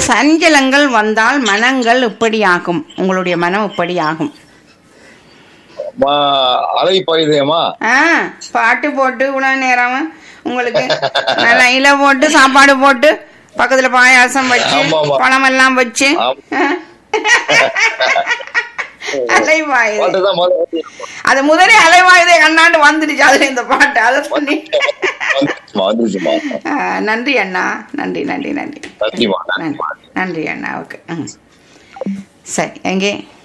சஞ்சலங்கள் வந்தால் மனங்கள் இப்படி ஆகும் உங்களுடைய மனம் இப்படி ஆகும் மா, அலை பாயுதேமா ஆ பாட்டு போட்டு இவ்வளவு நேரம் உங்களுக்கு நல்லா இலை போட்டு சாப்பாடு போட்டு பக்கத்துல பாயாசம் வச்சு ஆமா, ஆமா. பழம் எல்லாம் வச்சு ஆமா. அலைவாயுது பாட்டுதான் முதல்ல அது முதலே அலைவாயுதே கண்ணாண்டு வந்துடுச்சு அதுல இந்த பாட்டு அதை சொல்லி வந்துருச்சுமா வந்துருச்சுமா ஆ, நன்றி அண்ணா நன்றி நன்றி நன்றி நன்றிமா நன்றி நன்றிமா நன்றி அண்ணாவுக்கு ம் சரி எங்கே